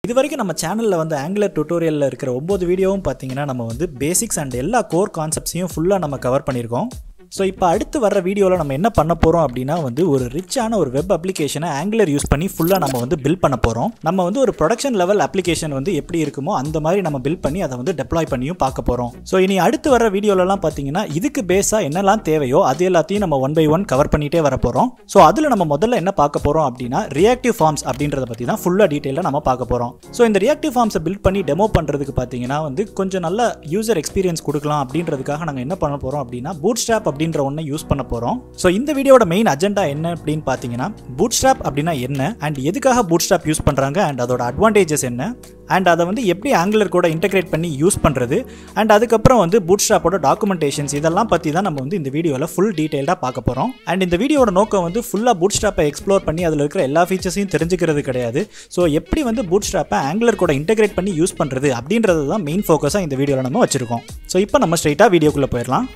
இது வரைக்கும் நம்ம சேனலில் வந்து ஆங்குலர் டுட்டோரியலில் இருக்கிற ஒம்பது வீடியோவும் பார்த்தீங்கன்னா நம்ம வந்து பேசிக்ஸ் அண்ட் எல்லா கோர் கான்செப்ட்ஸையும் ஃபுல்லாக நம்ம கவர் பண்ணியிருக்கோம் ஸோ இப்போ அடுத்து வர வீடியோவில் நம்ம என்ன பண்ண போகிறோம் அப்படின்னா வந்து ஒரு ரிச்சான ஒரு வெப் அப்ளிகேஷனை ஆங்குலர் யூஸ் பண்ணி ஃபுல்லாக நம்ம வந்து பில்ட் பண்ண போகிறோம் நம்ம வந்து ஒரு ப்ரொடக்ஷன் லெவல் அப்ளிகேஷன் வந்து எப்படி இருக்குமோ அந்த மாதிரி நம்ம பில்ட் பண்ணி அதை வந்து டெப்ளாய் பண்ணியும் பார்க்க போகிறோம் ஸோ இனி அடுத்து வர வீடியோலலாம் பார்த்தீங்கன்னா இதுக்கு பேஸாக என்னெல்லாம் தேவையோ அது எல்லாத்தையும் நம்ம ஒன் பை ஒன் கவர் பண்ணிகிட்டே வர போகிறோம் ஸோ அதில் நம்ம முதல்ல என்ன பார்க்க போகிறோம் அப்படின்னா ரியாக்டிவ் ஃபார்ம்ஸ் அப்படின்றத பற்றி தான் ஃபுல்லாக டீட்டெயிலாக நம்ம பார்க்க போகிறோம் ஸோ இந்த ரியாக்டிவ் ஃபார்ம்ஸை பில்ட் பண்ணி டெமோ பண்ணுறதுக்கு பார்த்தீங்கன்னா வந்து கொஞ்சம் நல்ல யூசர் எக்ஸ்பீரியன்ஸ் கொடுக்கலாம் அப்படின்றதுக்காக நாங்கள் என்ன பண்ண போகிறோம் அப்படின்னா பூட் ஸ்ட்ராப் அப்படின்ற ஒன்றை யூஸ் பண்ண போகிறோம் ஸோ இந்த வீடியோட மெயின் அஜெண்டா என்ன அப்படின்னு பார்த்தீங்கன்னா பூட் ஸ்ட்ராப் அப்படின்னா என்ன அண்ட் எதுக்காக பூட் ஸ்ட்ராப் யூஸ் பண்ணுறாங்க அண்ட் அதோட அட்வான்டேஜஸ் என்ன அண்ட் அதை வந்து எப்படி ஆங்குலர் கூட இன்டெகிரேட் பண்ணி யூஸ் பண்ணுறது அண்ட் அதுக்கப்புறம் வந்து பூட் ஸ்ட்ராப்போட டாக்குமெண்டேஷன்ஸ் இதெல்லாம் பற்றி தான் நம்ம வந்து இந்த வீடியோவில் ஃபுல் டீட்டெயிலாக பார்க்க போகிறோம் அண்ட் இந்த வீடியோட நோக்கம் வந்து ஃபுல்லாக பூட் ஸ்ட்ராப்பை எக்ஸ்ப்ளோர் பண்ணி அதில் இருக்கிற எல்லா ஃபீச்சர்ஸையும் தெரிஞ்சுக்கிறது கிடையாது ஸோ எப்படி வந்து பூட் ஸ்ட்ராப்பை ஆங்குலர் கூட இன்டெகிரேட் பண்ணி யூஸ் பண்ணுறது அப்படின்றது தான் மெயின் ஃபோக்கஸாக இந்த வீடியோவில் நம்ம வச்சிருக்கோம் ஸோ இப்போ நம்ம ஸ்ட்ரைட்டாக வீடியோக்குள்ளே போயிடலாம்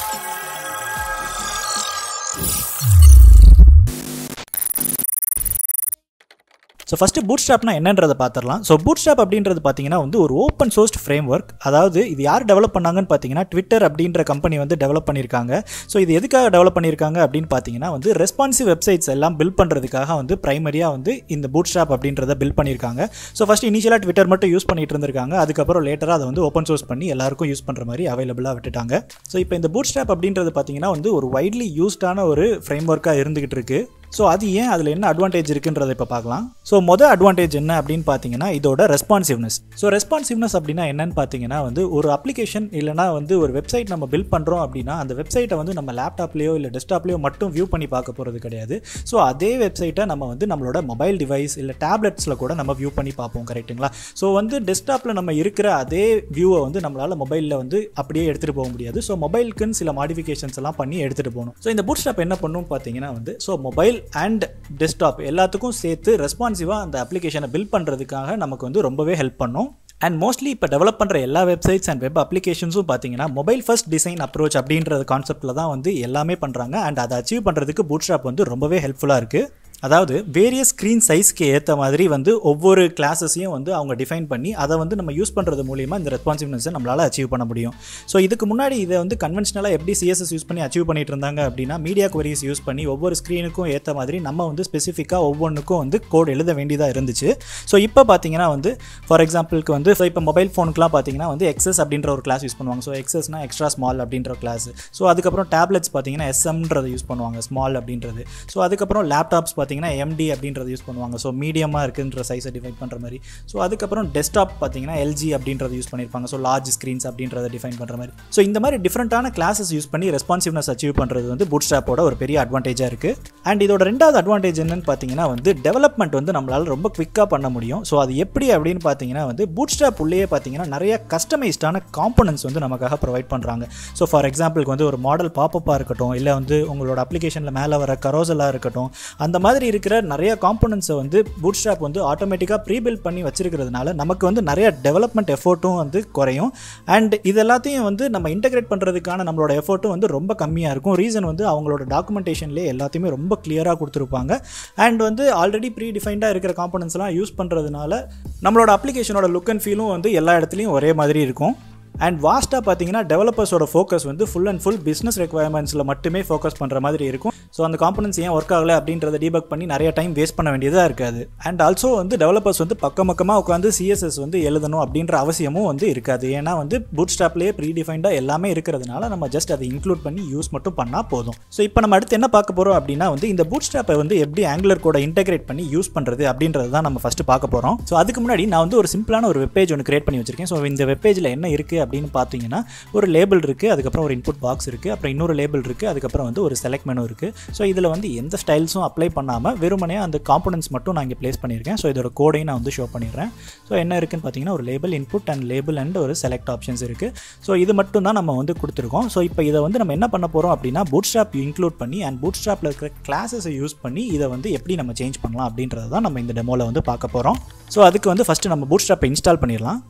ஸோ ஃபஸ்ட்டு பூட் ஸ்ட்ராப்னா என்னன்றதை பார்த்துடலாம் ஸோ பூட் ஸ்ட்ராப் அப்படின்றது பார்த்தீங்கன்னா வந்து ஒரு ஓப்பன் சோர்ஸ்ட் ஃப்ரேம் ஒர்க் அதாவது இது யார் டெவலப் பண்ணாங்கன்னு பார்த்தீங்கன்னா ட்விட்டர் அப்படின்ற கம்பெனி வந்து டெவலப் பண்ணியிருக்காங்க ஸோ இது எதுக்காக டெவலப் பண்ணியிருக்காங்க அப்படின்னு பார்த்தீங்கன்னா வந்து ரெஸ்பான்சிவ் வெப்சைட்ஸ் எல்லாம் பில்ட் பண்ணுறதுக்காக வந்து ப்ரைமரியாக வந்து இந்த பூட் ஸ்ட்ராப் அப்படின்றத பில்ட் பண்ணியிருக்காங்க ஸோ ஃபஸ்ட் இனிஷியலாக ட்விட்டர் மட்டும் யூஸ் பண்ணிட்டு இருந்திருக்காங்க அதுக்கப்புறம் லேட்டராக அதை வந்து ஓப்பன் சோர்ஸ் பண்ணி எல்லாருக்கும் யூஸ் பண்ணுற மாதிரி அவைலபிளாக விட்டுட்டாங்க ஸோ இப்போ இந்த பூட் ஸ்ட்ராப் அப்படின்றது பார்த்தீங்கன்னா வந்து ஒரு வைட்லி யூஸ்டான ஒரு ஃப்ரேம் ஒர்க்காக இருந்துகிட்டு இருக்கு ஸோ அது ஏன் அதில் என்ன அட்வான்டேஜ் இருக்குன்றதை இப்போ பார்க்கலாம் ஸோ மொதல் அட்வான்டேஜ் என்ன அப்படின்னு பார்த்தீங்கன்னா இதோட ரெஸ்பான்சிவ்னஸ் ஸோ ரெஸ்பான்சிவ்னஸ் அப்படின்னா என்னன்னு பார்த்தீங்கன்னா வந்து ஒரு அப்ளிகேஷன் இல்லைனா வந்து ஒரு வெப்சைட் நம்ம பில்ட் பண்ணுறோம் அப்படின்னா அந்த வெப்சைட்டை வந்து நம்ம லேப்டாப்லேயோ இல்லை டெஸ்க்டாப்லேயோ மட்டும் வியூ பண்ணி பார்க்க போகிறது கிடையாது ஸோ அதே வெப்சைட்டை நம்ம வந்து நம்மளோட மொபைல் டிவைஸ் இல்லை டேப்லெட்ஸில் கூட நம்ம வியூ பண்ணி பார்ப்போம் கரெக்ட்டுங்களா ஸோ வந்து டெஸ்க்டாப்பில் நம்ம இருக்கிற அதே வியூவை வந்து நம்மளால் மொபைலில் வந்து அப்படியே எடுத்துகிட்டு போக முடியாது ஸோ மொபைலுக்குன்னு சில மாடிஃபிகேஷன்ஸ் எல்லாம் பண்ணி எடுத்துகிட்டு போகணும் ஸோ இந்த பூட் ஸ்டாப் என்ன பண்ணும் பார்த்தீங்கன்னா வந்து ஸோ மொபைல் அண்ட் டெஸ்க்டாப் எல்லாத்துக்கும் சேர்த்து ரெஸ்பான்சிவாக அந்த அப்ளிகேஷனை பில்ட் பண்ணுறதுக்காக நமக்கு வந்து ரொம்பவே ஹெல்ப் பண்ணும் அண்ட் மோஸ்ட்லி இப்போ டெவலப் பண்ணுற எல்லா வெப்சைட்ஸ் அண்ட் வெப் அப்ளிகேஷன்ஸும் பார்த்தீங்கன்னா மொபைல் ஃபர்ஸ்ட் டிசைன் அப்ரோச் அப்படின்ற கான்செப்ட்டில் தான் வந்து எல்லாமே பண்ணுறாங்க அண்ட் அதை அச்சீவ் பண்ணுறதுக்கு பூட் ஸ்டாப் வந்து ரொம்பவே ஹெல்ப்ஃபுல்லாக இருக்குது அதாவது வேரியஸ் ஸ்க்ரீன் சைஸ்க்கு ஏற்ற மாதிரி வந்து ஒவ்வொரு கிளாஸஸையும் வந்து அவங்க டிஃபைன் பண்ணி அதை வந்து நம்ம யூஸ் பண்ணுறது மூலிமா இந்த ரெஸ்பான்சிவ்னஸை நம்மளால் அச்சீவ் பண்ண முடியும் ஸோ இதுக்கு முன்னாடி இதை வந்து கன்வென்ஷனலாக எப்படி சிஎஸ்எஸ் யூஸ் பண்ணி அச்சீவ் பண்ணிட்டு இருந்தாங்க அப்படின்னா மீடியா குவரிஸ் யூஸ் பண்ணி ஒவ்வொரு ஸ்க்ரீனுக்கும் ஏற்ற மாதிரி நம்ம வந்து ஸ்பெசிஃபிக்காக ஒவ்வொன்றுக்கும் வந்து கோட் எழுத வேண்டியதாக இருந்துச்சு ஸோ இப்போ பார்த்தீங்கன்னா வந்து ஃபார் எக்ஸாம்பிளுக்கு வந்து ஸோ இப்போ மொபைல் ஃபோனுக்குலாம் பார்த்தீங்கன்னா வந்து எக்ஸஸ் அப்படின்ற ஒரு கிளாஸ் யூஸ் பண்ணுவாங்க ஸோ எக்ஸஸ்னா எக்ஸ்ட்ரா ஸ்மால் அப்படின்ற கிளாஸ் ஸோ அதுக்கப்புறம் டேப்லெட்ஸ் பார்த்தீங்கன்னா எஸ்எம்ன்றதை யூஸ் பண்ணுவாங்க ஸ்மால் அப்படின்றது ஸோ அதுக்கப்புறம் லேப்டாப்ஸ் பார்த்தீங்கன்னா எம்டி அப்படின்றத யூஸ் பண்ணுவாங்க ஸோ மீடியமாக இருக்குன்ற சைஸை டிஃபைன் பண்ணுற மாதிரி ஸோ அதுக்கப்புறம் டெஸ்க்டாப் பார்த்தீங்கன்னா எல்ஜி அப்படின்றத யூஸ் பண்ணியிருப்பாங்க ஸோ லார்ஜ் ஸ்க்ரீன்ஸ் அப்படின்றத டிஃபைன் பண்ணுற மாதிரி ஸோ இந்த மாதிரி டிஃப்ரெண்ட்டான கிளாஸஸ் யூஸ் பண்ணி ரெஸ்பான்சிவ்னஸ் அச்சீவ் பண்ணுறது வந்து பூட் ஸ்டாப்போட ஒரு பெரிய அட்வான்டேஜாக இருக்குது அண்ட் இதோட ரெண்டாவது அட்வான்டேஜ் என்னன்னு பார்த்தீங்கன்னா வந்து டெவலப்மெண்ட் வந்து நம்மளால் ரொம்ப குவிக்காக பண்ண முடியும் ஸோ அது எப்படி அப்படின்னு பார்த்தீங்கன்னா வந்து பூட் ஸ்டாப் உள்ளே பார்த்தீங்கன்னா நிறைய கஸ்டமைஸ்டான காம்பனன்ஸ் வந்து நமக்காக ப்ரொவைட் பண்ணுறாங்க ஸோ ஃபார் எக்ஸாம்பிளுக்கு வந்து ஒரு மாடல் பாப்பப்பாக இருக்கட்டும் இல்லை வந்து உங்களோட அப்ளிகேஷனில் மேலே வர கரோசலாக இருக்கட்டும் அந்த மாதிரி இருக்கிற நிறைய காம்பனன்ஸை வந்து பூட் ஸ்டாப் வந்து ஆட்டோமேட்டிக்காக ப்ரீ பில்ட் பண்ணி வச்சிருக்கிறதுனால நமக்கு வந்து நிறைய டெவலப்மெண்ட் எஃபோர்ட்டும் வந்து குறையும் அண்ட் இது எல்லாத்தையும் வந்து நம்ம இன்டெகிரேட் பண்ணுறதுக்கான நம்மளோட எஃபோர்ட்டும் வந்து ரொம்ப கம்மியாக இருக்கும் ரீசன் வந்து அவங்களோட டாக்குமெண்டேஷன்லேயே எல்லாத்தையுமே ரொம்ப கிளியராக கொடுத்துருப்பாங்க அண்ட் வந்து ஆல்ரெடி ப்ரீ டிஃபைன்டாக இருக்கிற காம்பனன்ஸ்லாம் யூஸ் பண்ணுறதுனால நம்மளோட அப்ளிகேஷனோட லுக் அண்ட் ஃபீலும் வந்து எல்லா இடத்துலையும் ஒரே மாதிரி இருக்கும் அண்ட் வாஸ்ட்டாக பார்த்தீங்கன்னா டெவலப்பர்ஸோட ஃபோக்கஸ் வந்து ஃபுல் அண்ட் ஃபுல் பிஸ்னஸ் ரெக்குவயர்மெண்ட்ஸில் மட்டுமே ஃபோக்கஸ் பண்ணுற மாதிரி இருக்கும் ஸோ அந்த காம்பனன்ஸ் ஏன் ஒர்க் ஆகலை அப்படின்றத டீபக் பண்ணி நிறைய டைம் வேஸ்ட் பண்ண வேண்டியதாக இருக்காது அண்ட் ஆல்சோ வந்து டெவலப்பர்ஸ் வந்து பக்கம் பக்கமாக உட்காந்து சிஎஸ்எஸ் வந்து எழுதணும் அப்படின்ற அவசியமும் வந்து இருக்காது ஏன்னா வந்து பூட் ஸ்டாப்லேயே ப்ரீ டிஃபைண்டாக எல்லாமே இருக்கிறதுனால நம்ம ஜஸ்ட் அதை இன்க்ளூட் பண்ணி யூஸ் மட்டும் பண்ணால் போதும் ஸோ இப்போ நம்ம அடுத்து என்ன பார்க்க போகிறோம் அப்படின்னா வந்து இந்த பூட் ஸ்டாப்பை வந்து எப்படி ஆங்குலர் கூட இன்டெகிரேட் பண்ணி யூஸ் பண்ணுறது அப்படின்றது தான் நம்ம ஃபஸ்ட்டு பார்க்க போகிறோம் ஸோ அதுக்கு முன்னாடி நான் வந்து ஒரு சிம்பிளான ஒரு வெப்பேஜ் ஒன்று கிரியேட் பண்ணி வச்சிருக்கேன் ஸோ இந்த வெப்பேஜில் என்ன இருக்குது அப்படின்னு பார்த்தீங்கன்னா ஒரு லேபிள் இருக்குது அதுக்கப்புறம் ஒரு இன்புட் பாக்ஸ் இருக்குது அப்புறம் இன்னொரு லேபிள் இருக்குது அதுக்கப்புறம் வந்து ஒரு செலக்ட் மெனு இருக்குது ஸோ இதில் வந்து எந்த ஸ்டைல்ஸும் அப்ளை பண்ணாமல் வெறுமனே அந்த காம்பனன்ஸ் மட்டும் நான் இங்கே ப்ளேஸ் பண்ணியிருக்கேன் ஸோ இதோட கோடையும் நான் வந்து ஷோ பண்ணிடுறேன் ஸோ என்ன இருக்குன்னு பார்த்தீங்கன்னா ஒரு label input and label and ஒரு செலக்ட் ஆப்ஷன்ஸ் இருக்குது ஸோ இது மட்டும் தான் நம்ம வந்து கொடுத்துருக்கோம் ஸோ இப்போ இதை வந்து நம்ம என்ன பண்ண போகிறோம் அப்படின்னா பூட் ஸ்டாப் இன்க்ளூட் பண்ணி அண்ட் பூட் ஸ்டாப்பில் இருக்கிற கிளாஸஸை யூஸ் பண்ணி இதை வந்து எப்படி நம்ம சேஞ்ச் பண்ணலாம் அப்படின்றத தான் நம்ம இந்த டெமோவில் வந்து பார்க்க போகிறோம் ஸோ அதுக்கு வந்து ஃபஸ்ட்டு நம்ம பூட் ஸ்டாப்பை இன்ஸ்டால் பண்ணிடலாம்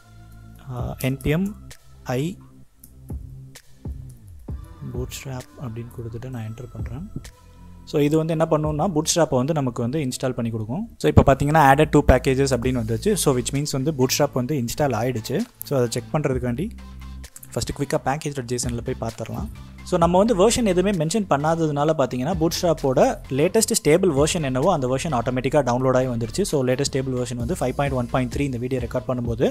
என்பிஎம் ஐ பூட் ஸ்ட்ராப் அப்படின்னு கொடுத்துட்டு நான் என்டர் பண்ணுறேன் ஸோ இது வந்து என்ன பண்ணுன்னா பூட் ஸ்ட்ராப்பை வந்து நமக்கு வந்து இன்ஸ்டால் பண்ணி கொடுக்கும் ஸோ இப்போ பார்த்தீங்கன்னா ஆடட் டூ பேக்கேஜஸ் அப்படின்னு வந்துச்சு ஸோ விச் மீன்ஸ் வந்து பூட் ஸ்ட்ராப் வந்து இன்ஸ்டால் ஆயிடுச்சு ஸோ அதை செக் பண்ணுறதுக்காண்டி ஃபஸ்ட்டு குவிக்காக பேக்கேஜ் டாட் ஜேசனில் போய் பார்த்துடலாம் ஸோ நம்ம வந்து வெர்ஷன் எதுவுமே மென்ஷன் பண்ணாததுனால பார்த்தீங்கன்னா பூட் ஸ்ட்ராப்போட லேட்டஸ்ட் ஸ்டேபிள் வெர்ஷன் என்னவோ அந்த வெர்ஷன் ஆட்டோமேட்டிக்காக டவுன்லோட் ஆகி வந்துருச்சு ஸோ லேட்டஸ்ட் ஸ்டேபிள் வெர்ஷன் வந்து five point one point three இந்த வீடியோ ரெக்கார்ட் பண்ணும்போது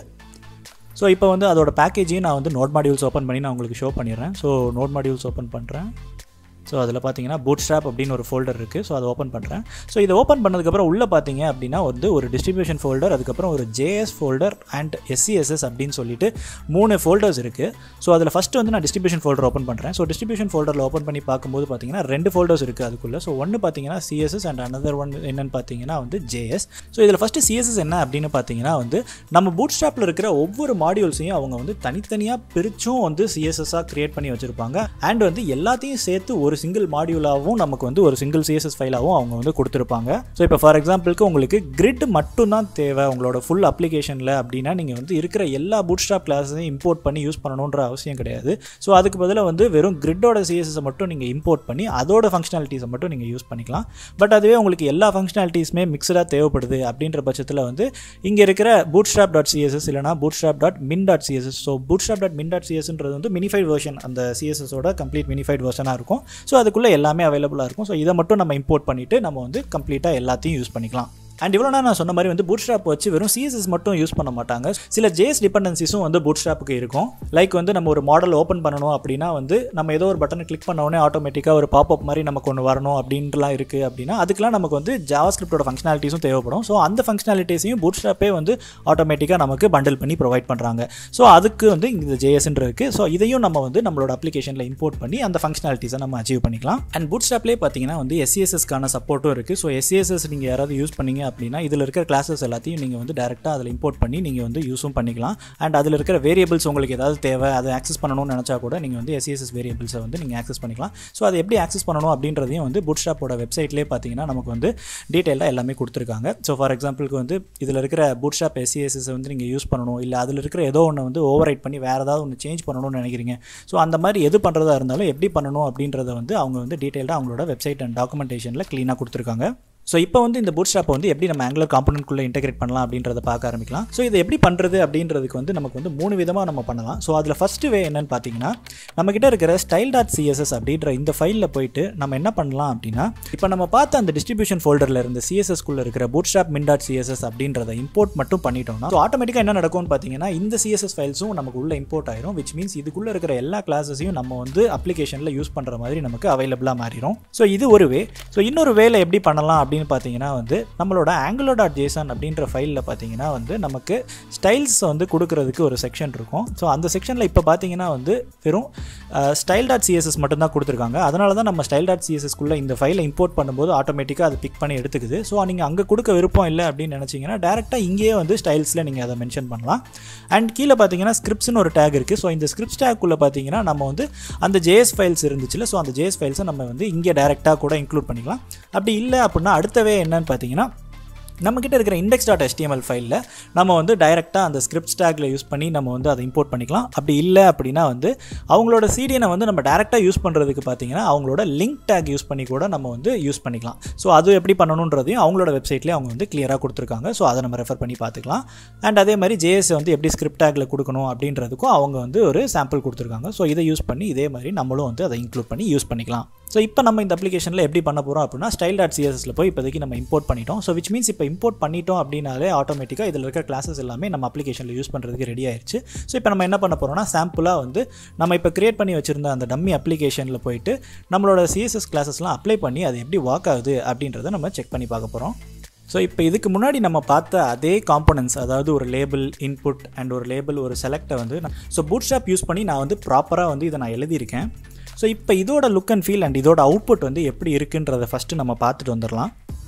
ஸோ இப்போ வந்து அதோட பேக்கேஜையும் நான் வந்து நோட் மாடியூல்ஸ் ஓப்பன் பண்ணி நான் உங்களுக்கு ஷோ பண்ணிடுறேன் ஸோ நோட் மாடியூல்ஸ் ஓப்பன் பண்ணுறேன் ஸோ அதில் பார்த்தீங்கன்னா பூட் ஸ்ட்ராப் அப்படின்னு ஒரு ஃபோல்டர் இருக்குது ஸோ அதை ஓப்பன் பண்ணுறேன் ஸோ இதை ஓப்பன் பண்ணதுக்கப்புறம் உள்ளே பார்த்தீங்க அப்படின்னா வந்து ஒரு டிஸ்ட்ரிபியூஷன் ஃபோல்டர் அதுக்கப்புறம் ஒரு ஜேஎஸ் ஃபோல்டர் அண்ட் எஸ்சிஎஸ்எஸ் அப்படின்னு சொல்லிட்டு மூணு ஃபோல்டர்ஸ் இருக்குது ஸோ அதில் ஃபஸ்ட்டு வந்து நான் டிஸ்ட்ரிபியூஷன் ஃபோல்டர் ஓப்பன் பண்ணுறேன் ஸோ டிஸ்ட்ரிபியூஷன் ஃபோல்டரில் ஓப்பன் பண்ணி பார்க்கும்போது பார்த்தீங்கன்னா ரெண்டு ஃபோல்டர்ஸ் இருக்குது அதுக்குள்ளே ஸோ ஒன்று பார்த்தீங்கன்னா சிஎஸ்எஸ் அண்ட் அனதர் ஒன் என்னன்னு பார்த்தீங்கன்னா வந்து ஜேஎஸ் ஸோ இதில் ஃபஸ்ட்டு சிஎஸ்எஸ் என்ன அப்படின்னு பார்த்தீங்கன்னா வந்து நம்ம பூட் ஸ்ட்ராப்பில் இருக்கிற ஒவ்வொரு மாடியூல்ஸையும் அவங்க வந்து தனித்தனியாக பிரிச்சும் வந்து சிஎஸ்எஸ்ஸாக க்ரியேட் பண்ணி வச்சுருப்பாங்க அண்ட் வந்து எல்லாத்தையும் சேர்த்து ஒரு சிங்கிள் மாடியூலாகவும் நமக்கு வந்து ஒரு சிங்கிள் சிஎஸ்எஸ் ஃபைலாகவும் அவங்க வந்து கொடுத்துருப்பாங்க ஸோ இப்போ ஃபார் எக்ஸாம்பிளுக்கு உங்களுக்கு கிரிட் மட்டும் தான் தேவை உங்களோட ஃபுல் அப்ளிகேஷனில் அப்படின்னா நீங்கள் வந்து இருக்கிற எல்லா பூட் ஸ்ட்ராப் கிளாஸையும் இம்போர்ட் பண்ணி யூஸ் பண்ணணுன்ற அவசியம் கிடையாது ஸோ அதுக்கு பதிலாக வந்து வெறும் கிரிட்டோட சிஎஸ்எஸை மட்டும் நீங்கள் இம்போர்ட் பண்ணி அதோட ஃபங்க்ஷனாலிட்டிஸை மட்டும் நீங்கள் யூஸ் பண்ணிக்கலாம் பட் அதுவே உங்களுக்கு எல்லா ஃபங்க்ஷனாலிட்டிஸுமே மிக்சடாக தேவைப்படுது அப்படின்ற பட்சத்தில் வந்து இங்கே இருக்கிற பூட் ஸ்ட்ராப் டாட் சிஎஸ்எஸ் இல்லைனா bootstrap dot min dot CSS so bootstrap dot min dot சிஎஸ்ன்றது வந்து மினிஃபைட் வெர்ஷன் அந்த சிஎஸ்எஸோட கம்ப்ளீட் மினிஃபைட் வெர்ஷனாக இருக்கும் ஸோ அதுக்குள்ளே எல்லாமே அவைலபிளாக இருக்கும் ஸோ இதை மட்டும் நம்ம இம்போர்ட் பண்ணிவிட்டு நம்ம வந்து கம்ப்ளீட்டாக எல்லாத்தையும் யூஸ் பண்ணிக்கலாம் அண்ட் இவ்வளோ நான் சொன்ன மாதிரி வந்து பூட் ஸ்ட்ராப் வச்சு வெறும் சிஎஸ்எஸ் மட்டும் யூஸ் பண்ண மாட்டாங்க சில ஜேஎஸ் டிபெண்டன்சிஸும் வந்து பூட் ஸ்ட்ராப்புக்கு இருக்கும் லைக் வந்து நம்ம ஒரு மாடல் ஓப்பன் பண்ணணும் அப்படின்னா வந்து நம்ம ஏதோ ஒரு பட்டனை கிளிக் பண்ண உடனே ஆட்டோமேட்டிக்காக ஒரு பாப்அப் மாதிரி நமக்கு ஒன்று வரணும் அப்படின்ட்டுலாம் இருக்குது அப்படின்னா அதுக்கெலாம் நமக்கு வந்து ஜாவா ஸ்கிரிப்டோட ஃபங்க்ஷனாலிட்டிஸும் தேவைப்படும் ஸோ அந்த ஃபங்க்ஷனாலிட்டிஸையும் பூட் ஸ்ட்ராப்பே வந்து ஆட்டோமேட்டிக்காக நமக்கு பண்டில் பண்ணி ப்ரொவைட் பண்ணுறாங்க ஸோ அதுக்கு வந்து இந்த ஜேஎஸ்ன்ற இருக்குது ஸோ இதையும் நம்ம வந்து நம்மளோட அப்ளிகேஷனில் இம்போர்ட் பண்ணி அந்த ஃபங்க்ஷனாலிட்டிஸை நம்ம அச்சீவ் பண்ணிக்கலாம் அண்ட் பூட் ஸ்ட்ராப்லேயே பார்த்தீங்கன்னா வந்து எஸ்சிஎஸ்எஸ்க்கான சப்போர்ட்டும் இருக்குது ஸோ எஸ்சிஎஸ்எஸ் நீங்கள் யாராவது யூஸ் பண்ணீங்க அப்படின்னா இதில் இருக்கிற கிளாஸஸ் எல்லாத்தையும் நீங்கள் வந்து டேரெக்டாக அதில் இம்போர்ட் பண்ணி நீங்கள் வந்து யூஸும் பண்ணிக்கலாம் அண்ட் அதில் இருக்கிற வேரியபிள்ஸ் உங்களுக்கு ஏதாவது தேவை அதை ஆக்சஸ் பண்ணணும்னு நினச்சா கூட நீங்கள் வந்து எஸ்சிஎஸ்எஸ் வேரியபிள்ஸை வந்து நீங்கள் ஆக்சஸ் பண்ணிக்கலாம் ஸோ அதை எப்படி ஆக்சஸ் பண்ணணும் அப்படின்றதையும் வந்து பூட் ஸ்டாப்போட வெப்சைட்லேயே பார்த்தீங்கன்னா நமக்கு வந்து டீட்டெயிலாக எல்லாமே கொடுத்துருக்காங்க ஸோ ஃபார் எக்ஸாம்பிளுக்கு வந்து இதில் இருக்கிற பூட் ஸ்டாப் எஸ்சிஎஸ்எஸ் வந்து நீங்கள் யூஸ் பண்ணணும் இல்லை அதில் இருக்கிற ஏதோ ஒன்று வந்து ஓவர் ரைட் பண்ணி வேறு ஏதாவது ஒன்று சேஞ்ச் பண்ணணும்னு நினைக்கிறீங்க ஸோ அந்த மாதிரி எது பண்ணுறதா இருந்தாலும் எப்படி பண்ணணும் அப்படின்றத வந்து அவங்க வந்து டீட்டெயிலாக அவங்களோட வெப்சைட் அண்ட் டாக்குமெண்டேஷனில் க்ளீனாக கொடுத்துருக்காங்க ஸோ இப்போ வந்து இந்த பூட் ஸ்டாப்பை வந்து எப்படி நம்ம ஆங்குலர் காம்பனண்ட்குள்ளே இன்டெகிரேட் பண்ணலாம் அப்படின்றத பார்க்க ஆரம்பிக்கலாம் ஸோ இதை எப்படி பண்ணுறது அப்படின்றதுக்கு வந்து நமக்கு வந்து மூணு விதமாக நம்ம பண்ணலாம் ஸோ அதில் ஃபஸ்ட்டு வே என்னன்னு பார்த்தீங்கன்னா நம்மக்கிட்ட இருக்கிற ஸ்டைல் டாட் சிஎஸ்எஸ் அப்படின்ற இந்த ஃபைலில் போயிட்டு நம்ம என்ன பண்ணலாம் அப்படின்னா இப்போ நம்ம பார்த்த அந்த டிஸ்ட்ரிபியூஷன் ஃபோல்டரில் இருந்த சிஎஸ்எஸ்குள்ளே இருக்கிற bootstrap min dot CSS அப்படின்றத இம்போர்ட் மட்டும் பண்ணிட்டோம்னா ஸோ ஆட்டோமேட்டிக்காக என்ன நடக்கும்னு பார்த்தீங்கன்னா இந்த சிஎஸ்எஸ் ஃபைல்ஸும் நமக்கு உள்ள இம்போர்ட் ஆயிரும் விச் மீன்ஸ் இதுக்குள்ளே இருக்கிற எல்லா கிளாஸஸையும் நம்ம வந்து அப்ளிகேஷனில் யூஸ் பண்ணுற மாதிரி நமக்கு அவைலபிளாக மாறிடும் ஸோ இது ஒரு வே ஸோ இன்னொரு வேலை எப்படி பண்ணலாம் அப்படின்னு பார்த்தீங்கன்னா வந்து நம்மளோட ஆங்குலோ டாட் ஜேசன் அப்படின்ற ஃபைலில் பார்த்தீங்கன்னா வந்து நமக்கு ஸ்டைல்ஸ் வந்து கொடுக்கறதுக்கு ஒரு செக்ஷன் இருக்கும் ஸோ அந்த செக்ஷனில் இப்போ பார்த்தீங்கன்னா வந்து வெறும் ஸ்டைல் டாட் சிஎஸ்எஸ் மட்டும்தான் கொடுத்துருக்காங்க அதனால தான் நம்ம ஸ்டைல் டாட் சிஎஸ்எஸ்க்குள்ளே இந்த ஃபைலை இம்போர்ட் பண்ணும்போது ஆட்டோமேட்டிக்காக அதை பிக் பண்ணி எடுத்துக்குது ஸோ நீங்கள் அங்கே கொடுக்க விருப்பம் இல்லை அப்படின்னு நினச்சிங்கன்னா டேரெக்டாக இங்கேயே வந்து ஸ்டைல்ஸில் நீங்கள் அதை மென்ஷன் பண்ணலாம் அண்ட் கீழே பார்த்தீங்கன்னா ஸ்கிரிப்ட்ஸ்னு ஒரு டேக் இருக்குது ஸோ இந்த ஸ்கிரிப்ட் டேக்குள்ளே பார்த்தீங்கன்னா நம்ம வந்து அந்த ஜேஎஸ் ஃபைல்ஸ் இருந்துச்சுல ஸோ அந்த ஜேஎஸ் ஃபைல்ஸை நம்ம வந்து இங்கே டேரெக்டாக கூட இன்க்ளூட் பண்ணிக்கலாம் அப்படி இல்லை அப்படின்னா அடுத்தவே என்னன்னு பார்த்தீங்கன்னா நம்மக்கிட்ட இருக்கிற இண்டெக்ஸ் டாட் எஸ்டிஎம்எல் ஃபைலில் நம்ம வந்து டைரெக்டாக அந்த ஸ்கிரிப்ட் ஸ்டாக்ல யூஸ் பண்ணி நம்ம வந்து அதை இம்போர்ட் பண்ணிக்கலாம் அப்படி இல்லை அப்படின்னா வந்து அவங்களோட சிடிஎனை வந்து நம்ம டேரெக்டாக யூஸ் பண்ணுறதுக்கு பார்த்தீங்கன்னா அவங்களோட லிங்க் டேக் யூஸ் பண்ணி கூட நம்ம வந்து யூஸ் பண்ணிக்கலாம் ஸோ அது எப்படி பண்ணணுன்றதையும் அவங்களோட வெப்சைட்லேயே அவங்க வந்து கிளியராக கொடுத்துருக்காங்க ஸோ அதை நம்ம ரெஃபர் பண்ணி பார்த்துக்கலாம் அண்ட் அதே மாதிரி ஜேஎஸ் வந்து எப்படி ஸ்கிரிப்ட் டேக்கில் கொடுக்கணும் அப்படின்றதுக்கும் அவங்க வந்து ஒரு சாம்பிள் கொடுத்துருக்காங்க ஸோ இதை யூஸ் பண்ணி இதே மாதிரி நம்மளும் வந்து அதை இன்க்ளூட் பண்ணி யூஸ் பண்ணிக்கலாம் ஸோ இப்போ நம்ம இந்த அப்ளிகேஷனில் எப்படி பண்ண போகிறோம் அப்படின்னா ஸ்டைல் டாட் சிஎஸ்எஸ்ல போய் இப்போதைக்கு நம்ம இம்போர்ட் பண்ணிட்டோம் ஸோ விச் மீன்ஸ் இப்போ இம்போர்ட் பண்ணிட்டோம் அப்படின்னாலே ஆட்டோமேட்டிக்காக இதில் இருக்கிற கிளாஸஸ் எல்லாமே நம்ம அப்ளிகேஷனில் யூஸ் பண்ணுறதுக்கு ரெடி ஆயிடுச்சு ஸோ இப்போ நம்ம என்ன பண்ண போகிறோம்னா சாம்பிளாக வந்து நம்ம இப்போ கிரியேட் பண்ணி வச்சிருந்த அந்த டம்மி அப்ளிகேஷனில் போயிட்டு நம்மளோட சிஎஸ்எஸ் கிளாஸஸ்லாம் அப்ளை பண்ணி அது எப்படி ஒர்க் ஆகுது அப்படின்றத நம்ம செக் பண்ணி பார்க்க போகிறோம் ஸோ இப்போ இதுக்கு முன்னாடி நம்ம பார்த்த அதே காம்பனன்ஸ் அதாவது ஒரு லேபிள் இன்புட் அண்ட் ஒரு லேபிள் ஒரு செலக்டை வந்து ஸோ பூட் ஸ்டாப் யூஸ் பண்ணி நான் வந்து ப்ராப்பராக வந்து இதை நான் எழுதியிருக்கேன் ஸோ இப்போ இதோட லுக் அண்ட் ஃபீல் அண்ட் இதோட அவுட்புட் வந்து எப்படி இருக்குன்றதை ஃபஸ்ட்டு நம்ம பார்த்துட்டு வந்துடலாம்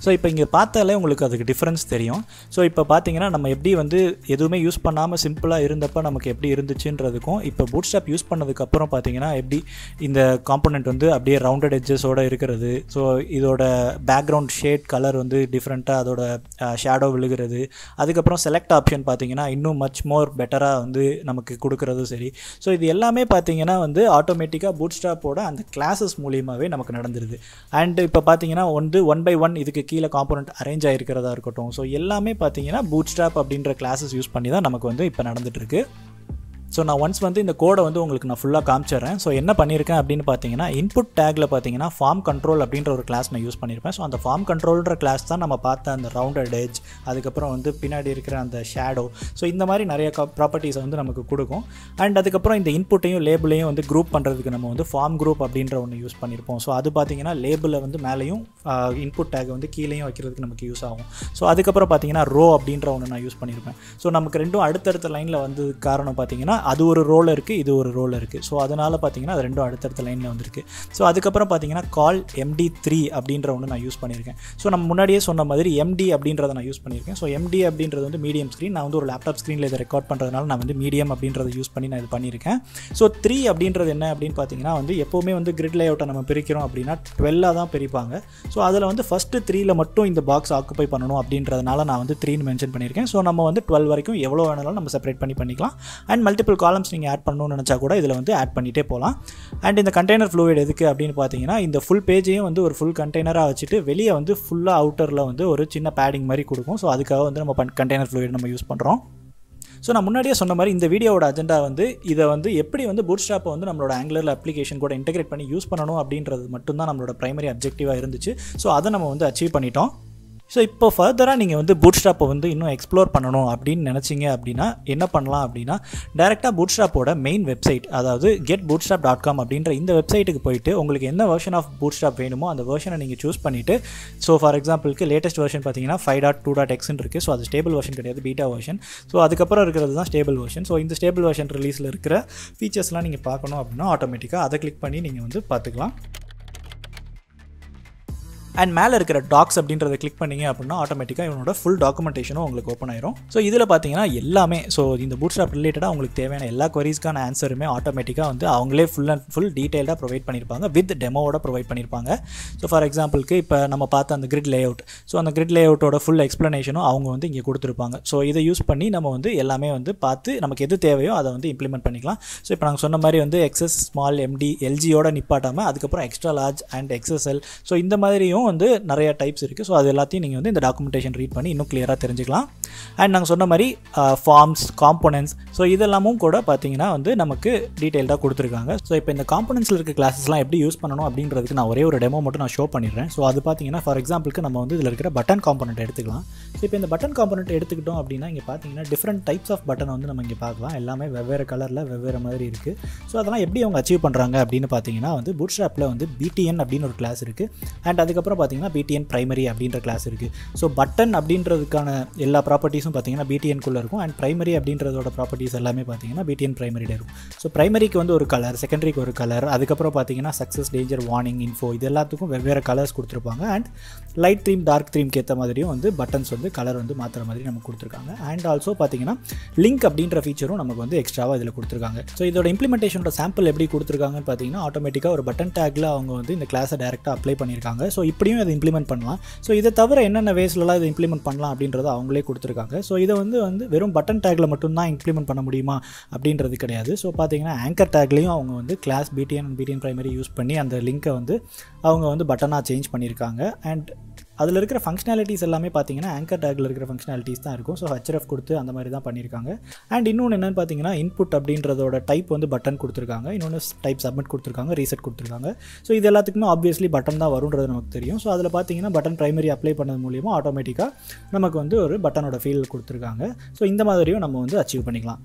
ஸோ இப்போ இங்கே பார்த்தாலே உங்களுக்கு அதுக்கு டிஃப்ரென்ஸ் தெரியும் ஸோ இப்போ பார்த்தீங்கன்னா நம்ம எப்படி வந்து எதுவுமே யூஸ் பண்ணாமல் சிம்பிளாக இருந்தப்போ நமக்கு எப்படி இருந்துச்சுன்றதுக்கும் இப்போ பூட் ஸ்டாப் யூஸ் பண்ணதுக்கப்புறம் பார்த்தீங்கன்னா எப்படி இந்த காம்போனெண்ட் வந்து அப்படியே ரவுண்டட் எட்ஜஸோடு இருக்கிறது ஸோ இதோட பேக்ரவுண்ட் ஷேட் கலர் வந்து டிஃப்ரெண்ட்டாக அதோட ஷேடோ விழுகிறது அதுக்கப்புறம் செலக்ட் ஆப்ஷன் பார்த்தீங்கன்னா இன்னும் மச் மோர் பெட்டராக வந்து நமக்கு கொடுக்குறதும் சரி ஸோ இது எல்லாமே பார்த்தீங்கன்னா வந்து ஆட்டோமேட்டிக்காக பூட் ஸ்டாப்போட அந்த கிளாஸஸ் மூலியமாகவே நமக்கு நடந்துருது அண்ட் இப்போ பார்த்தீங்கன்னா வந்து ஒன் பை ஒன் இதுக்கு கீழே காம்போனன்ட் அரேஞ்ச் ஆகிருக்கிறதா இருக்கட்டும் ஸோ எல்லாமே பார்த்தீங்கன்னா பூட் ஸ்டாப் அப்படின்ற கிளாஸஸ் யூஸ் பண்ணி தான் நமக்கு வந்து இப்போ நடந்துட்டுருக்கு ஸோ நான் ஒன்ஸ் வந்து இந்த கோடை வந்து உங்களுக்கு நான் ஃபுல்லாக காமிச்சிடுறேன் ஸோ என்ன பண்ணியிருக்கேன் அப்படின்னு பார்த்தீங்கன்னா இன்புட் டேக்கில் பார்த்தீங்கன்னா ஃபார்ம் கண்ட்ரோல் அப்படின்ற ஒரு கிளாஸ் நான் யூஸ் பண்ணியிருப்பேன் ஸோ அந்த ஃபார்ம் கண்ட்ரோல்ன்ற கிளாஸ் தான் நம்ம பார்த்த அந்த ரவுண்டட் எட்ஜ் அதுக்கப்புறம் வந்து பின்னாடி இருக்கிற அந்த ஷேடோ ஸோ இந்த மாதிரி நிறைய ப்ராப்பர்ட்டிஸை வந்து நமக்கு கொடுக்கும் அண்ட் அதுக்கப்புறம் இந்த இன்புட்டையும் லேபிளையும் வந்து குரூப் பண்ணுறதுக்கு நம்ம வந்து ஃபார்ம் குரூப் அப்படின்ற ஒன்று யூஸ் பண்ணியிருப்போம் ஸோ அது பார்த்தீங்கன்னா லேபிளில் வந்து மேலேயும் இன்புட் டேக் வந்து கீழேயும் வைக்கிறதுக்கு நமக்கு யூஸ் ஆகும் ஸோ அதுக்கப்புறம் பார்த்தீங்கன்னா ரோ அப்படின்ற ஒன்று நான் யூஸ் பண்ணியிருப்பேன் ஸோ நமக்கு ரெண்டும் அடுத்தடுத்த லைனில் வந்து காரணம் பார்த்தீங்கன்னா அது ஒரு ரோல் இருக்குது இது ஒரு ரோல் இருக்குது ஸோ அதனால் பார்த்தீங்கன்னா அது ரெண்டும் அடுத்தடுத்த லைனில் வந்திருக்கு ஸோ அதுக்கப்புறம் பார்த்தீங்கன்னா கால் எம்டி த்ரீ அப்படின்ற ஒன்று நான் யூஸ் பண்ணியிருக்கேன் ஸோ நம்ம முன்னாடியே சொன்ன மாதிரி எம்டி அப்படின்றத நான் யூஸ் பண்ணியிருக்கேன் ஸோ எம்டி அப்படின்றது வந்து மீடியம் ஸ்க்ரீன் நான் வந்து ஒரு லேப்டாப் ஸ்க்ரீனில் இதை ரெக்கார்ட் பண்ணுறதுனால நான் வந்து மீடியம் அப்படின்றத யூஸ் பண்ணி நான் இது பண்ணியிருக்கேன் ஸோ த்ரீ அப்படின்றது என்ன அப்படின்னு பார்த்தீங்கன்னா வந்து எப்போவுமே வந்து கிரிட் லேஅவுட்டை நம்ம பிரிக்கிறோம் அப்படின்னா டுவெல்லாக தான் பிரிப்பாங்க ஸோ அதில் வந்து ஃபஸ்ட்டு த்ரீல மட்டும் இந்த பாக்ஸ் ஆக்குப்பை பண்ணணும் அப்படின்றதுனால நான் வந்து த்ரீன்னு மென்ஷன் பண்ணியிருக்கேன் ஸோ நம்ம வந்து டுவெல் வரைக்கும் எவ்வளோ வேணாலும் நம்ம செப்பரேட் பண்ணி பண்ணிக்கலாம் அண்ட் மல்டிபிள் காலம்ஸ் நீங்கள் ஆட் பண்ணணும்னு நினச்சா கூட இதில் வந்து ஆட் பண்ணிகிட்டே போகலாம் அண்ட் இந்த கண்டெய்னர் ஃப்ளூயிட் எதுக்கு அப்படின்னு பார்த்தீங்கன்னா இந்த ஃபுல் பேஜையும் வந்து ஒரு ஃபுல் கண்டெய்னராக வச்சுட்டு வெளியே வந்து ஃபுல்லாக அவுட்டரில் வந்து ஒரு சின்ன பேடிங் மாதிரி கொடுக்கும் ஸோ அதுக்காக வந்து நம்ம கண்டெய்னர் ஃப்ளூயிட் நம்ம யூஸ் பண்ணுறோம் ஸோ நான் முன்னாடியே சொன்ன மாதிரி இந்த வீடியோவோட அஜெண்டா வந்து இதை வந்து எப்படி வந்து பூட் ஸ்டாப்பை வந்து நம்மளோட ஆங்குலர் அப்ளிகேஷன் கூட இன்டெகிரேட் பண்ணி யூஸ் பண்ணணும் அப்படின்றது மட்டும்தான் நம்மளோட பிரைமரி அப்ஜெக்டிவாக இருந்துச்சு ஸோ அதை நம்ம வந்து அச்சீவ் பண்ணிட்டோம் ஸோ இப்போ ஃபர்தராக நீங்கள் வந்து பூட் ஸ்டாப்பை வந்து இன்னும் எக்ஸ்ப்ளோர் பண்ணணும் அப்படின்னு நினச்சிங்க அப்படின்னா என்ன பண்ணலாம் அப்படின்னா டேரெக்டாக பூட் ஸ்டாப்போட மெயின் வெப்சைட் அதாவது get bootstrap dot com அப்படின்ற இந்த வெப்சைட்டுக்கு போயிட்டு உங்களுக்கு என்ன வெர்ஷன் ஆஃப் பூட் ஸ்டாப் வேணுமோ அந்த வெர்ஷனை நீங்கள் சூஸ் பண்ணிவிட்டு ஸோ ஃபார் எக்ஸாம்பிளுக்கு லேட்டஸ்ட் வெர்ஷன் பார்த்தீங்கன்னா ஃபைவ் டாட் டூ டாட் எக்ஸ்னு இருக்குது ஸோ அது ஸ்டேபிள் வெர்ஷன் கிடையாது பீட்டா வெர்ஷன் ஸோ அதுக்கப்புறம் இருக்கிறது தான் ஸ்டேபிள் வெர்ஷன் ஸோ இந்த ஸ்டேபிள் வெர்ஷன் ரிலீஸில் இருக்கிற ஃபீச்சர்ஸ்லாம் நீங்கள் பார்க்கணும் அப்படின்னா ஆட்டோமேட்டிக்காக அதை கிளிக் பண்ணி நீங்கள் வந்து பார்த்துக்கலாம் அண்ட் மேலே இருக்கிற டாக்ஸ் அப்படின்றத கிளிக் பண்ணிங்க அப்படின்னா ஆட்டோமேட்டிக்காக இவனோட ஃபுல் டாக்குமெண்டேஷனும் உங்களுக்கு ஓப்பன் ஆயிரும் ஸோ இதில் பார்த்தீங்கன்னா எல்லாமே ஸோ இந்த பூட் ஸ்டாப் ரிலேட்டடாக உங்களுக்கு தேவையான எல்லா கொரிஸ்க்கான ஆன்சருமே ஆட்டோமேட்டிக்காக வந்து அவங்களே ஃபுல் அண்ட் ஃபுல் டீட்டெயில்டாக ப்ரொவைட் பண்ணியிருப்பாங்க வித் டெமோவோட ப்ரொவைட் பண்ணியிருப்பாங்க ஸோ ஃபார் எக்ஸாம்பிளுக்கு இப்போ நம்ம பார்த்த அந்த கிரிட் லேஅவுட் ஸோ அந்த கிரிட் லேஅவுட்டோட ஃபுல் எக்ஸ்ப்ளனேஷனும் அவங்க வந்து இங்கே கொடுத்துருப்பாங்க ஸோ இதை யூஸ் பண்ணி நம்ம வந்து எல்லாமே வந்து பார்த்து நமக்கு எது தேவையோ அதை வந்து இம்ப்ளிமெண்ட் பண்ணிக்கலாம் ஸோ இப்போ நாங்கள் சொன்ன மாதிரி வந்து எக்ஸஸ் ஸ்மால் எம்டி எல்ஜியோட நிப்பாட்டாமல் அதுக்கப்புறம் extra large and XXL so இந்த மாதிரியும் வந்து நிறைய டைப்ஸ் இருக்குது ஸோ அது எல்லாத்தையும் நீங்கள் வந்து இந்த டாக்குமெண்டேஷன் ரீட் பண்ணி இன்னும் கிளியராக தெரிஞ்சுக்கலாம் அண்ட் நாங்கள் சொன்ன மாதிரி ஃபார்ம்ஸ் காம்போனன்ட்ஸ் ஸோ இதெல்லாமும் கூட பார்த்தீங்கன்னா வந்து நமக்கு டீட்டெயில்டாக கொடுத்துருக்காங்க ஸோ இப்போ இந்த காம்போனன்ட்ஸில் இருக்க கிளாஸஸ்லாம் எப்படி யூஸ் பண்ணணும் அப்படின்றதுக்கு நான் ஒரே ஒரு டெமோ மட்டும் நான் ஷோ பண்ணிடுறேன் ஸோ அது பார்த்தீங்கன்னா ஃபார் எக்ஸாம்பிளுக்கு நம்ம வந்து இதில் இருக்கிற பட்டன் காம்போனன்ட் எடுத்துக்கலாம் ஸோ இப்போ இந்த பட்டன் காம்போனன்ட் எடுத்துக்கிட்டோம் அப்படின்னா இங்கே பார்த்தீங்கன்னா டிஃப்ரெண்ட் டைப்ஸ் ஆஃப் பட்டன் வந்து நம்ம இங்கே பார்க்கலாம் எல்லாமே வெவ்வேறு கலரில் வெவ்வேறு மாதிரி இருக்குது ஸோ அதெல்லாம் எப்படி அவங்க அச்சீவ் பண்ணுறாங்க அப்படின்னு பார்த்தீங்கன்னா வந்து பூட் ஸ்டாப்பில் வந்து பிடிஎன் அப்படின்னு ஒரு கிளாஸ் இருக்குது அண்ட் அதுக்கப்புறம் பார்த்தீங்கன்னா பிடிஎன் பிரைமரி அப்படின்ற கிளாஸ் இருக்குது ஸோ பட்டன் அப்படின்றதுக்கான எல்லா ப்ராப்பர்ட்டிஸும் பார்த்தீங்கன்னா பிடிஎன்குள்ளே இருக்கும் அண்ட் பிரைமரி அப்படின்றதோட ப்ராப்பர்ட்டிஸ் எல்லாமே பார்த்தீங்கன்னா பிடிஎன் பிரைமரியில் இருக்கும் ஸோ பிரைமரிக்கு வந்து ஒரு கலர் செகண்டரிக்கு ஒரு கலர் அதுக்கப்புறம் பார்த்தீங்கன்னா சக்ஸஸ் டேஞ்சர் வார்னிங் இன்ஃபோ இது எல்லாத்துக்கும் வெவ்வேறு கலர்ஸ் கொடுத்துருப்பாங்க அண்ட் லைட் த்ரீம் டார்க் த்ரீம்க்கு ஏற்ற மாதிரியும் வந்து பட்டன்ஸ் வந்து கலர் வந்து மாற்றுற மாதிரி நமக்கு கொடுத்துருக்காங்க அண்ட் ஆல்சோ பார்த்தீங்கன்னா லிங்க் அப்படின்ற ஃபீச்சரும் நமக்கு வந்து எக்ஸ்ட்ராவாக இதில் கொடுத்துருக்காங்க ஸோ இதோட இம்ப்ளிமெண்டேஷனோட சாம்பிள் எப்படி கொடுத்துருக்காங்கன்னு பார்த்தீங்கன்னா ஆட்டோமேட்டிக்காக ஒரு பட்டன் டேக்கில் அவங்க வந்து இந்த கிளாஸை டேரெக்டாக அப்ளை பண்ணியிருக்காங்க ஸோ இப்படியும் அதை இம்ப்ளிமெண்ட் பண்ணலாம் ஸோ இதை தவிர என்னென்ன வேஸ்லலாம் இதை இம்ப்ளிமெண்ட் பண்ணலாம் அப்படின்றத அவங்களே கொடுத்துருக்காங்க ஸோ இதை வந்து வந்து வெறும் பட்டன் டேக்கில் மட்டும்தான் இம்ப்ளிமெண்ட் பண்ண முடியுமா அப்படின்றது கிடையாது ஸோ பார்த்தீங்கன்னா ஆங்கர் டேக்லேயும் அவங்க வந்து class BTN BTN primary use பண்ணி அந்த லிங்க்கை வந்து அவங்க வந்து பட்டனாக சேஞ்ச் பண்ணியிருக்காங்க அண்ட் அதில் இருக்கிற ஃபங்க்ஷனாலிட்டிஸ் எல்லாமே பார்த்தீங்கன்னா ஆங்கர் டேக்கில் இருக்கிற ஃபங்க்ஷனாலிட்டிஸ் தான் இருக்கும் ஸோ ஹெச்எஃப் கொடுத்து அந்த மாதிரி தான் பண்ணியிருக்காங்க அண்ட் இன்னொன்று என்னென்னு பார்த்தீங்கன்னா இன்புட் அப்படின்றதோட டைப் வந்து பட்டன் கொடுத்துருக்காங்க இன்னொன்று டைப் சப்மிட் கொடுத்துருக்காங்க ரீசெட் கொடுத்துருக்காங்க ஸோ இது எல்லாத்துக்குமே ஆப்வியஸ்லி பட்டன் தான் வருன்றது நமக்கு தெரியும் ஸோ அதில் பார்த்தீங்கன்னா பட்டன் பிரைமரி அப்ளை பண்ணது மூலியமாக ஆட்டோமேட்டிக்காக நமக்கு வந்து ஒரு பட்டனோட ஃபீல் கொடுத்துருக்காங்க ஸோ இந்த மாதிரியும் நம்ம வந்து அச்சீவ் பண்ணிக்கலாம்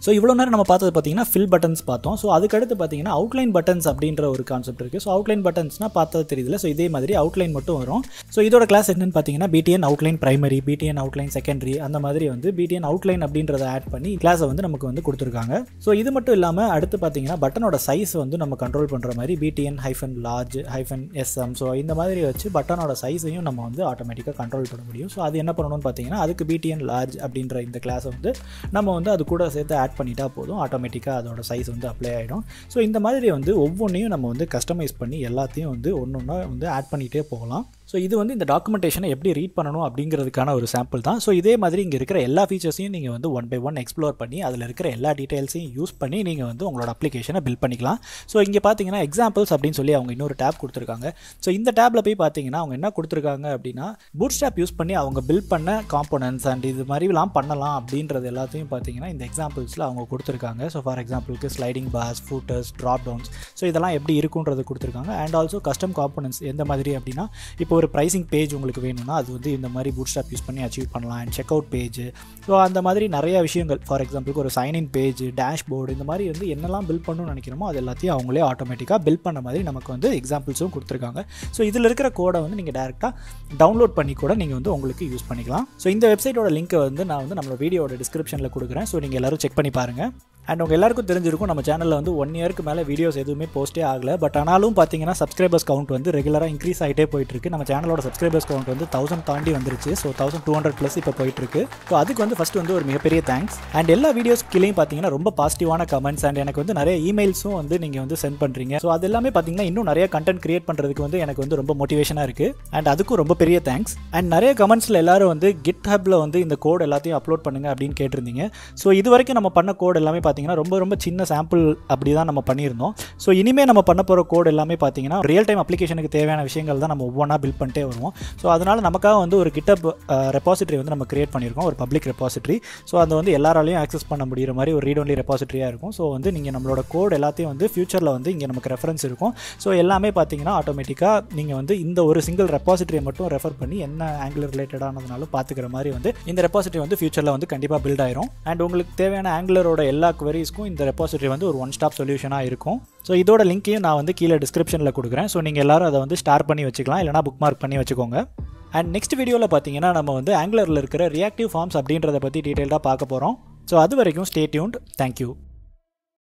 ஸோ இவ்வளோ நேரம் நம்ம பார்த்தது பார்த்தீங்கன்னா ஃபில் பட்டன்ஸ் பார்த்தோம் ஸோ அதுக்கடுத்து பார்த்தீங்கன்னா அவுட்லைன் பட்டன்ஸ் அப்படின்ற ஒரு கான்செப்ட் இருக்குது ஸோ அவுட்லைன் பட்டன்ஸ்னால் பார்த்தது தெரியுதுல ஸோ இதே மாதிரி அவுட்லைன் மட்டும் வரும் ஸோ இதோட கிளாஸ் என்னன்னு பார்த்தீங்கன்னா BTN outline primary BTN outline secondary அந்த மாதிரி வந்து பிடிஎன் அவுட்லைன் அப்படின்றத ஆட் பண்ணி கிளாஸை வந்து நமக்கு வந்து கொடுத்துருக்காங்க ஸோ இது மட்டும் இல்லாமல் அடுத்து பார்த்தீங்கன்னா பட்டனோட சைஸ் வந்து நம்ம கண்ட்ரோல் பண்ணுற மாதிரி BTN hyphen large hyphen SM so இந்த மாதிரி வச்சு பட்டனோட சைஸையும் நம்ம வந்து ஆட்டோமேட்டிக்காக கண்ட்ரோல் பண்ண முடியும் ஸோ அது என்ன பண்ணணும்னு பார்த்தீங்கன்னா அதுக்கு பிடிஎன் லார்ஜ் அப்படின்ற இந்த கிளாஸை வந்து நம்ம வந்து அது கூட சேர்த்து ஆட் பண்ணிட்டா போதும் ஆட்டோமேட்டிக்காக அதோட சைஸ் வந்து அப்ளை ஆகிடும் ஸோ இந்த மாதிரி வந்து ஒவ்வொன்றையும் நம்ம வந்து கஸ்டமைஸ் பண்ணி எல்லாத்தையும் வந்து ஒன்று ஒன்றா வந்து ஆட் பண்ணிகிட்டே போகலாம் ஸோ இது வந்து இந்த டாக்குமெண்டேஷனை எப்படி ரீட் பண்ணணும் அப்படிங்கிறதுக்கான ஒரு சாம்பிள் தான் ஸோ இதே மாதிரி இங்கே இருக்கிற எல்லா ஃபீச்சர்ஸையும் நீங்கள் வந்து ஒன் பை ஒன் எக்ஸ்ப்ளோர் பண்ணி அதில் இருக்கிற எல்லா டீட்டெயில்ஸையும் யூஸ் பண்ணி நீங்கள் வந்து உங்களோட அப்ளிகேஷனை பில்ட் பண்ணிக்கலாம் ஸோ இங்கே பார்த்தீங்கன்னா எக்ஸாம்பிள்ஸ் அப்படின்னு சொல்லி அவங்க இன்னொரு டேப் கொடுத்துருக்காங்க ஸோ இந்த டேப்பில் போய் பார்த்தீங்கன்னா அவங்க என்ன கொடுத்துருக்காங்க அப்படின்னா பூட் ஸ்டாப் யூஸ் பண்ணி அவங்க பில்ட் பண்ண காம்போனன்ட்ஸ் அண்ட் இது மாதிரிலாம் பண்ணலாம் அப்படின்றது எல்லாத்தையும் பார்த்தீங்கன்னா இந்த எக்ஸாம்பிள்ஸில் அவங்க கொடுத்துருக்காங்க ஸோ ஃபார் எக்ஸாம்பிளுக்கு sliding bars footers dropdowns so இதெல்லாம் எப்படி இருக்குன்றது கொடுத்துருக்காங்க அண்ட் ஆல்சோ கஸ்டம் காம்போனன்ட்ஸ் எந்த மாதிரி அப்படின்னா இப்போ ஒரு ப்ரைசிங் பேஜ் உங்களுக்கு வேணும்னா அது வந்து இந்த மாதிரி பூட் ஸ்டாப் யூஸ் பண்ணி அச்சீவ் பண்ணலாம் and check out page so அந்த மாதிரி நிறைய விஷயங்கள் ஃபார் எக்ஸாம்பிளுக்கு ஒரு சைன்இன் பேஜ் டேஷ்போர்டு இந்த மாதிரி வந்து என்னெல்லாம் பில்ட் பண்ணணும்னு நினைக்கிறோமோ அது எல்லாத்தையும் அவங்களே ஆட்டோமேட்டிக்காக பில்ட் பண்ண மாதிரி நமக்கு வந்து எக்ஸாம்பிள்ஸும் கொடுத்துருக்காங்க ஸோ இதில் இருக்கிற கோடை வந்து நீங்கள் டேரெக்டாக டவுன்லோட் பண்ணி கூட நீங்கள் வந்து உங்களுக்கு யூஸ் பண்ணிக்கலாம் ஸோ இந்த வெப்சைட்டோட லிங்க்கை வந்து நான் வந்து நம்மளோட வீடியோட டிஸ்கிரிப்ஷனில் கொடுக்குறேன் ஸோ நீங்கள் எல்லோரும் செக் பண்ணி பாருங்கள் அண்ட் உங்கள் எல்லாருக்கும் தெரிஞ்சிருக்கும் நம்ம சேனலில் வந்து ஒன் இயருக்கு மேலே வீடியோஸ் எதுவுமே போஸ்ட்டே ஆகலை பட் ஆனாலும் பார்த்தீங்கன்னா சப்ஸ்கிரைபர்ஸ் கவுண்ட் வந்து ரெகுலராக இன்க்ரீஸ் ஆகிட்டே போயிட்டுருக்கு நம்ம சேனலோட சப்ஸ்கிரைபர்ஸ் கவுண்ட் வந்து தௌசண்ட் தாண்டி வந்துருச்சு so thousand two hundred plus இப்போ போயிட்டுருக்கு ஸோ அதுக்கு வந்து ஃபஸ்ட்டு வந்து ஒரு மிகப்பெரிய தேங்க்ஸ் அண்ட் எல்லா வீடியோஸ் கீழேயும் பார்த்தீங்கன்னா ரொம்ப பாசிட்டிவான கமெண்ட்ஸ் அண்ட் எனக்கு வந்து நிறைய இமெயில்ஸும் வந்து நீங்கள் வந்து சென்ட் பண்ணுறீங்க ஸோ அது எல்லாமே பார்த்தீங்கன்னா இன்னும் நிறைய கண்டென்ட் கிரியேட் பண்ணுறதுக்கு வந்து எனக்கு வந்து ரொம்ப மோட்டிவேஷனாக இருக்குது அண்ட் அதுக்கும் ரொம்ப பெரிய தேங்க்ஸ் அண்ட் நிறைய கமெண்ட்ஸில் எல்லாரும் வந்து கிட் ஹப்பில் வந்து இந்த கோட் எல்லாத்தையும் அப்லோட் பண்ணுங்க அப்படின்னு கேட்டிருந்தீங்க ஸோ இது வரைக்கும் நம்ம பண்ண கோட் எல்லாமே பார்த்தீங்கன்னா ரொம்ப ரொம்ப சின்ன சாம்பிள் அப்படி தான் நம்ம பண்ணியிருந்தோம் ஸோ இனிமேல் நம்ம பண்ண போகிற கோட் எல்லாமே பார்த்தீங்கன்னா ரியல் டைம் அப்ளிகேஷனுக்கு தேவையான விஷயங்கள் தான் நம்ம ஒவ்வொன்றா பில்ட் பண்ணிட்டே வருவோம் ஸோ அதனால் நமக்காக வந்து ஒரு கிட்டப் ரெப்பாசிட்டரி வந்து நம்ம கிரியேட் பண்ணியிருக்கோம் ஒரு பப்ளிக் ரெப்பாசிட்டரி ஸோ அதை வந்து எல்லாராலையும் ஆக்சஸ் பண்ண முடியிற மாதிரி ஒரு ரீட் ஒன்லி ரெப்பாசிட்டரியாக இருக்கும் ஸோ வந்து நீங்கள் நம்மளோட கோட் எல்லாத்தையும் வந்து ஃபியூச்சரில் வந்து இங்கே நமக்கு ரெஃபரன்ஸ் இருக்கும் ஸோ எல்லாமே பார்த்தீங்கன்னா ஆட்டோமேட்டிக்காக நீங்கள் வந்து இந்த ஒரு சிங்கிள் ரெப்பாசிட்டரியை மட்டும் ரெஃபர் பண்ணி என்ன ஆங்கிள் ரிலேட்டடானதுனாலும் பார்த்துக்கிற மாதிரி வந்து இந்த ரெப்பாசிட்டரி வந்து ஃபியூச்சரில் வந்து கண்டிப்பாக பில்ட் ஆயிரும் அண்ட் உங்களுக்கு தேவையான ஆங்குலரோட எல்லா குவரிஸ்க்கும் இந்த ரெப்பாசிட்டரி வந்து ஒரு ஒன் ஸ்டாப் சொல்யூஷனாக இருக்கும் ஸோ இதோட லிங்க்கையும் நான் வந்து கீழே டிஸ்கிரிப்ஷனில் கொடுக்குறேன் ஸோ நீங்கள் எல்லாரும் அதை வந்து ஸ்டார் பண்ணி வச்சுக்கலாம் இல்லைனா புக் மார்க் பண்ணி வச்சுக்கோங்க அண்ட் நெக்ஸ்ட் வீடியோவில் பார்த்தீங்கன்னா நம்ம வந்து ஆங்குலரில் இருக்கிற ரியாக்டிவ் ஃபார்ம்ஸ் அப்படின்றத பற்றி டீட்டெயிலாக பார்க்க போகிறோம் ஸோ அது வரைக்கும் ஸ்டே டியூன்ட் தேங்க்யூ